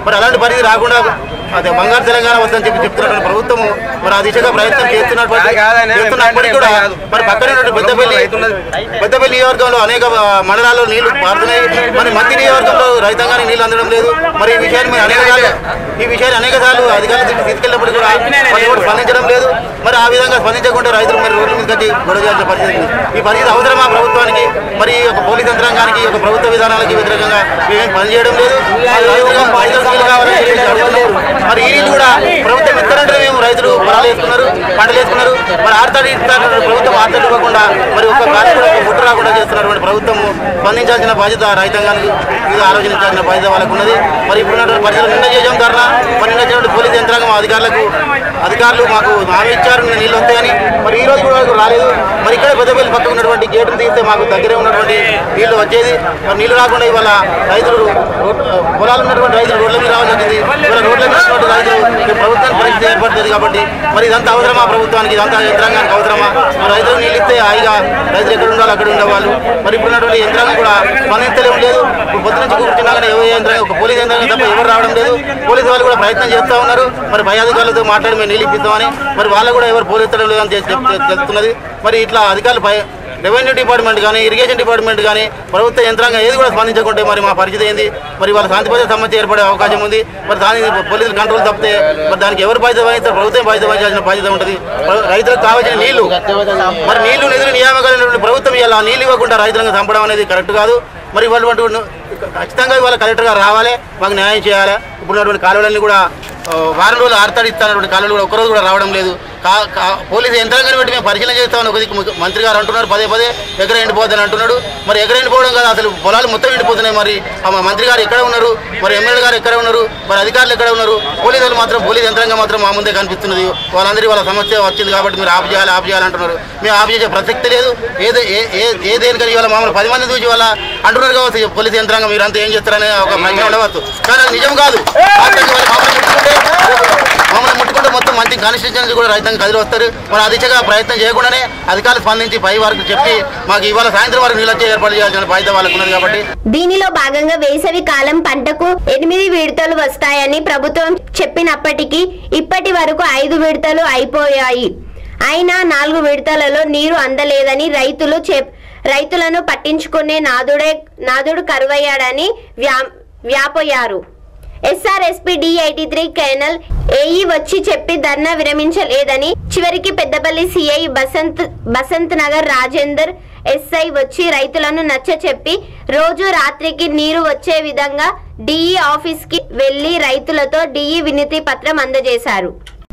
మరి అలాంటి పరిస్థితి రాకుండా అదే బంగారు తెలంగాణ వద్దని చెప్పి చెప్తున్నటువంటి ప్రభుత్వము మరి ఆ దిశగా ప్రయత్నం చేస్తున్నటువంటి చేస్తున్నప్పటికీ కూడా మరి పక్కనే ఉన్నటువంటి పెద్దపల్లి పెద్దపల్లి నియోజకవర్గంలో అనేక ఆ, మండలాల్లో నీళ్లు పారుతున్నాయి మరి మధ్య నియోజకవర్గంలో రైతాంగానికి నీళ్లు అందడం లేదు మరి ఈ విషయాన్ని మేము అనేక సార్లు ఈ విషయాన్ని అనేక సార్లు అధికారుల దృష్టికి తీసుకెళ్ళినప్పుడు కూడా వాళ్ళు కూడా స్పందించడం లేదు మరి ఆ విధంగా స్పందించకుండా రైతులు మరి రోడ్ల మీద కట్టి గొడవ చేయాల్సిన పరిస్థితి ఉంది. ఈ పరిస్థితి అవసరమా ప్రభుత్వానికి మరి ఈ యొక్క పోలీస్ యంత్రాంగానికి ఈ యొక్క ప్రభుత్వ విధానాలకి వ్యతిరేకంగా మేమేం పనిచేయడం లేదు మరి రైతులుగా రైతులకు నీళ్లు కావాలని చెప్పేసి అడుగుతున్నాం. మరి ఈ నీళ్ళు కూడా ప్రభుత్వం ఇస్తారంటే మేము రైతులు పొలాలు వేసుకున్నారు పంటలు వేసుకున్నారు మరి ఆడతాడు ఇస్తారు ప్రభుత్వం ఆడతాడు ఇవ్వకుండా మరి ఒక్క కాలం కూడా ఒక ముట్టు రాకుండా చేస్తున్నటువంటి ప్రభుత్వము స్పందించాల్సిన బాధ్యత రైతాంగానికి ఇది ఆలోచించాల్సిన బాధ్యత వాళ్ళకు ఉన్నది మరి ఇప్పుడున్నటువంటి పరిస్థితులు నిన్న చేసాం ధర్నా మరి నిన్న చేసినటువంటి పోలీస్ యంత్రాంగం అధికారులకు అధికారులు మాకు హామీ ఇచ్చారు నిన్న నీళ్ళు వస్తాయని మరి ఈ రోజు కూడా వరకు రాలేదు మరి ఇక్కడ పెద్దపల్లి పక్కన ఉన్నటువంటి గేటును తీస్తే మాకు దగ్గరే ఉన్నటువంటి నీళ్లు వచ్చేది మరి నీళ్లు రాకుండా ఇవాళ రైతులు రోడ్- పొలాలు ఉన్నటువంటి రైతులు రోడ్ల మీద రావాల్సి వచ్చింది ఇవాళ రోడ్ల మీద ఉన్నటువంటి రైతులు ఈ ప్రభుత్వానికి పరిస్థితి ఏర్పడుతుంది కాబట్టి మరి ఇదంతా అవసరమా ప్రభుత్వానికి ఇదంతా యంత్రాంగానికి అవసరమా మరి రైతులు నీళ్ళు ఇస్తే హాయిగా రైతులు ఎక్కడ ఉండాలి అక్కడ ఉండేవాళ్ళు మరి ఇప్పుడు ఉన్నటువంటి యంత్రాంగం కూడా స్పందించలేం లేదు ఇప్పుడు పొద్దు నుంచి కూర్చున్నాగానే ఏ యంత్రాంగం ఒక పోలీస్ యంత్రాంగం తప్ప ఎవరు రావడం లేదు పోలీసు వాళ్ళు కూడా ప్రయత్నం చేస్తూ ఉన్నారు మరి పై అధికారులతో మాట్లాడి మేము నీళ్ళు ఇప్పిస్తామని మరి వాళ్ళు కూడా ఎవరు పోలీసు లేదని చెప్- చెప్- చెప్తున్నది మరి ఇట్లా అధికారులు పై రెవెన్యూ డిపార్ట్మెంట్ కానీ ఇరిగేషన్ డిపార్ట్మెంట్ కానీ ప్రభుత్వ యంత్రాంగం ఏది కూడా స్పందించకుంటే మరి మా పరిస్థితి ఏంది మరి వాళ్ళ శాంతి భద్రత సమస్య ఏర్పడే అవకాశం ఉంది మరి దాని పోలీసులు కంట్రోల్ తప్పితే మరి దానికి ఎవరు బాధ్యత వహిస్తారు ప్రభుత్వం బాధ్యత వహించాల్సిన బాధ్యత ఉంటుంది ప్ర- రైతులకు కావాల్సిన నీళ్లు మరి నీళ్లు నిధులు నియామకాలైనటువంటి ప్రభుత్వం ఇలా నీళ్లు ఇవ్వకుండా రైతులను చంపడం అనేది కరెక్ట్ కాదు మరి వాళ్ళు అటువంటి ఖచ్చితంగా ఇవాళ కలెక్టర్ గారు రావాలి మాకు న్యాయం చేయాలి ఇప్పుడున్నటువంటి కాలువలన్నీ కూడా ఆ, వారం రోజులు ఆడతాడిస్తానటువంటి కాలువలు కూడా ఒక్కరోజు కూడా రావడం లేదు కా కా- పోలీసు యంత్రాంగాన్ని బట్టి మేము పరిశీలన చేస్తామని ఒక దిక్కు ముఖ్య- మంత్రి గారు అంటున్నారు పదే పదే ఎకర ఎండిపోద్దని అంటున్నాడు మరి ఎకర ఎండిపోవడం కాదు అసలు పొలాలు మొత్తం ఎండిపోతున్నాయి మరి ఆ మా మంత్రి గారు ఎక్కడ ఉన్నారు మరి ఎమ్మెల్యే గారు ఎక్కడ ఉన్నారు మరి అధికారులు ఎక్కడ ఉన్నారు పోలీసులు మాత్రం పోలీస్ యంత్రాంగం మాత్రం మా ముందే కనిపిస్తున్నది వాళ్ళందరి వాళ్ళ సమస్య వచ్చింది కాబట్టి మీరు ఆఫ్ చేయాలి ఆఫ్ చేయాలి అంటున్నారు మేము ఆఫ్ చేసే ప్రసక్తి లేదు ఏదో ఏ ఏ- ఏ దేనికని ఇవాళ మామూలు పది మంది చూసి వాళ్ళ అంటున్నారు కావచ్చు ఈ పోలీస్ యంత్రాంగం మీరంతా ఏం చేస్తారనే ఒక ప్రశ్న ఉండవచ్చు కానీ అది నిజం కాదు వాస్తవానికి వాళ్ళు మమ్మల్ని ముట్టుకుంటే మమ్మల్ని ముట్టుకుంటే మొత్తం మంచి కాన్స్టిట్యూషన్ కూడా రైతాంగం కదిలి వస్తారు మరి ఆ దిశగా ప్రయత్నం చేయకుండానే అధికారులు స్పందించి పై వరకు చెప్పి మాకు ఇవాళ సాయంత్రం వరకు నీళ్ళు వచ్చే ఏర్పాటు చేయాల్సిన బాధ్యత వాళ్ళకు ఉన్నది కాబట్టి దీనిలో భాగంగా వేసవి కాలం పంటకు ఎనిమిది విడతలు వస్తాయని ప్రభుత్వం చెప్పినప్పటికీ ఇప్పటి వరకు ఐదు విడతలు అయిపోయాయి అయినా నాలుగు విడతలలో నీరు అందలేదని రైతులు చెప్ రైతులను పట్టించుకునే నాదుడే నాదుడు కరువయ్యాడని వ్యా వ్యాపోయారు SRSP D eighty three canal AE వచ్చి చెప్పి ధర్నా విరమించలేదని చివరికి పెద్దపల్లి సిఐ బసంత్ బసంత్ నగర్ రాజేందర్ ఎస్ఐ వచ్చి రైతులను నచ్చ చెప్పి రోజు రాత్రికి నీరు వచ్చే విధంగా డిఈ ఆఫీస్ కి వెళ్లి రైతులతో డిఈ వినతి పత్రం అందజేశారు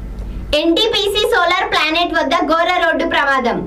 ఎన్టీపీసీ సోలార్ ప్లానెట్ వద్ద ఘోర రోడ్డు ప్రమాదం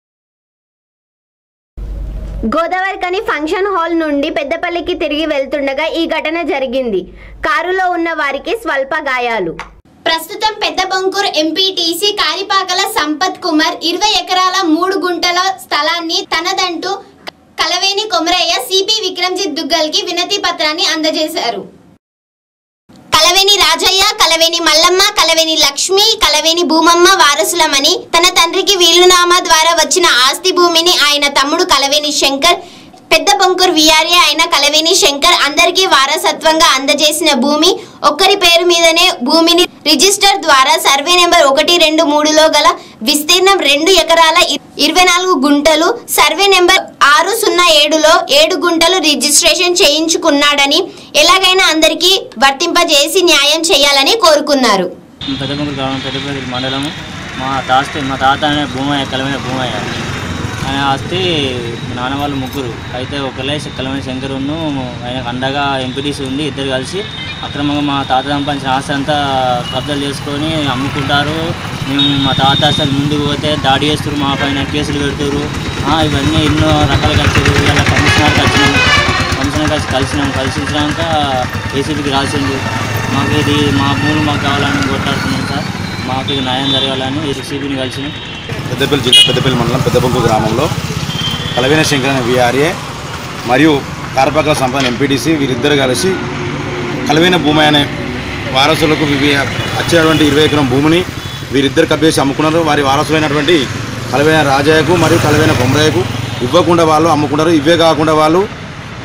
గోదావరికని ఫంక్షన్ హాల్ నుండి పెద్దపల్లికి తిరిగి వెళ్తుండగా ఈ ఘటన జరిగింది కారులో ఉన్న వారికి స్వల్ప గాయాలు ప్రస్తుతం పెద్ద బొంకూర్ ఎంపీటీసీ కాలిపాకల సంపత్ కుమార్ ఇరవై ఎకరాల మూడు గుంటల స్థలాన్ని తనదంటూ కలవేని కొమరయ్య సిపి విక్రమ్జిత్ దుగ్గల్కి వినతి పత్రాన్ని అందజేశారు కలవేని రాజయ్య కలవేని మల్లమ్మ కలవేని లక్ష్మి కలవేని భూమమ్మ వారసులమని తన తండ్రికి వీలునామా ద్వారా వచ్చిన ఆస్తి భూమిని ఆయన తమ్ముడు కలవేని శంకర్ పెద్ద బొంకూర్ విఆర్ఏ అయిన కలవేని శంకర్ అందరికీ వారసత్వంగా అందజేసిన భూమి ఒక్కరి పేరు మీదనే భూమిని రిజిస్టర్ ద్వారా సర్వే నెంబర్ ఒకటి రెండు మూడులో గల విస్తీర్ణం రెండు ఎకరాల ఇ- ఇరవై నాలుగు గుంటలు సర్వే నెంబర్ ఆరు సున్నా ఏడులో ఏడు గుంటలు రిజిస్ట్రేషన్ చేయించుకున్నాడని ఎలాగైనా అందరికీ వర్తింపజేసి న్యాయం చేయాలని కోరుకున్నారు పెద్దకొంగూరు గ్రామం పెద్దపల్లి మండలము మా తాస్తి మా తాత అనే భూమయ్య కలమైన భూమయ్య ఆయన ఆస్తి మా నాన్న వాళ్ళు ముగ్గురు అయితే ఒకలే కలమైన శంకరును ఆయనకు అండగా ఎంపీటీసీ ఉంది ఇద్దరు కలిసి అక్రమంగా మా తాత సంపాదించిన ఆస్తి అంతా కబ్జాలు చేసుకొని అమ్ముకుంటారు మేము మా తాత అసలు ముందుకు పోతే దాడి చేస్తారు మా పైన కేసులు పెడుతురు ఆ, ఇవన్నీ ఎన్నో రకాలు కలిసారు ఇలా కమిషనర్కి వచ్చినాం కమిషనర్ కలిసి కలిసినాం కలిసించాక ఏసీబీకి రాసిండు మాకు ఇది మా భూములు మాకు కావాలని కొట్లాడుతున్నాం సార్ మాకు ఇది న్యాయం జరగాలని ఏసీబీని కలిసినాం పెద్దపల్లి జిల్లా పెద్దపల్లి మండలం పెద్దబొంకు గ్రామంలో కలవీన శంకర్ అనే విఆర్ఏ మరియు కార్పకల సంపద ఎంపీటీసీ వీరిద్దరు కలిసి కలవీన భూమి అనే వారసులకు ఇవి వచ్చేటువంటి ఇరవై ఎకరం భూమిని వీరిద్దరు కప్పేసి అమ్ముకున్నారు వారి వారసులైనటువంటి కలవైన రాజయ్యకు మరియు కలవైన కొమరయ్యకు ఇవ్వకుండా వాళ్ళు అమ్ముకున్నారు ఇవే కాకుండా వాళ్ళు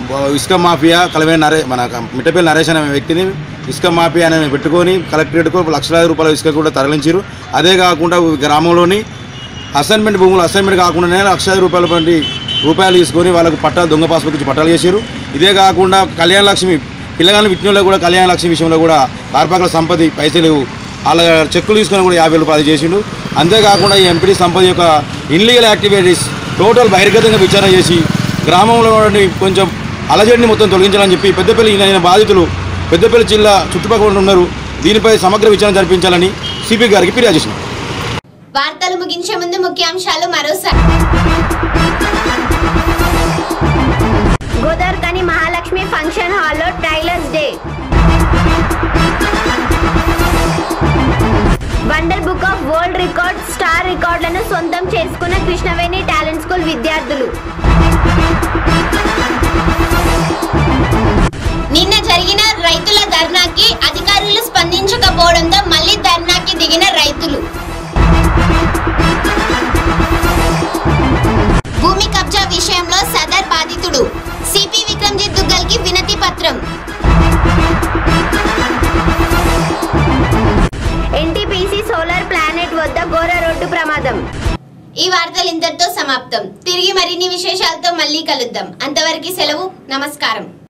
ఇసుక మాఫియా కలవే నరే మన మిట్టపల్లి నరేష్ అనే వ్యక్తిని ఇసుక మాఫియా అనే పెట్టుకొని కలెక్టరేట్కు లక్షలాది రూపాయల ఇసుక కూడా తరలించారు అదే కాకుండా గ్రామంలోని అసైన్మెంట్ భూములు అసైన్మెంట్ కాకుండానే లక్షలాది రూపాయల పండి రూపాయలు తీసుకొని వాళ్ళకు పట్టాలు దొంగ పాస్బుక్ ఇచ్చి పట్టాలు చేశారు ఇదే కాకుండా కళ్యాణ లక్ష్మి పిల్లగాళ్ళ విట్నంలో కూడా కళ్యాణ లక్ష్మి విషయంలో కూడా కార్పొరేట్ల సంపద పైసలు వాళ్ళ చెక్కులు తీసుకొని కూడా యాభై రూపాయలు చేసిండు అంతేకాకుండా ఈ ఎంపీడీ సంపద యొక్క ఇన్లీగల్ యాక్టివిటీస్ టోటల్ బహిర్గతంగా విచారణ చేసి గ్రామంలో ఉన్నటువంటి కొంచెం అలజడిని మొత్తం తొలగించాలని చెప్పి పెద్దపల్లి ఈయన బాధితులు పెద్దపల్లి జిల్లా చుట్టుపక్కల ఉన్నారు దీనిపై సమగ్ర విచారణ జరిపించాలని సిపి గారికి ఫిర్యాదు చేసింది వార్తలు ముగించే ముందు ముఖ్యాంశాలు మరోసారి గోదావరికని మహాలక్ష్మి ఫంక్షన్ హాల్లో tailors day wonder book of world record star రికార్డులను సొంతం చేసుకున్న కృష్ణవేణి టాలెంట్ స్కూల్ విద్యార్థులు నిన్న జరిగిన రైతుల ధర్నాకి అధికారులు స్పందించకపోవడంతో మళ్ళీ ధర్నాకి దిగిన రైతులు భూమి కబ్జా విషయంలో సదర్ బాధితుడు సిపి విక్రమ్జిత్ దుగ్గల్ కి వినతి పత్రం ఎన్టీపీసీ సోలార్ ప్లానెట్ వద్ద ఘోర రోడ్డు ప్రమాదం ఈ వార్తలు ఇంతటితో సమాప్తం తిరిగి మరిన్ని విశేషాలతో మళ్ళీ కలుద్దాం అంతవరకు సెలవు నమస్కారం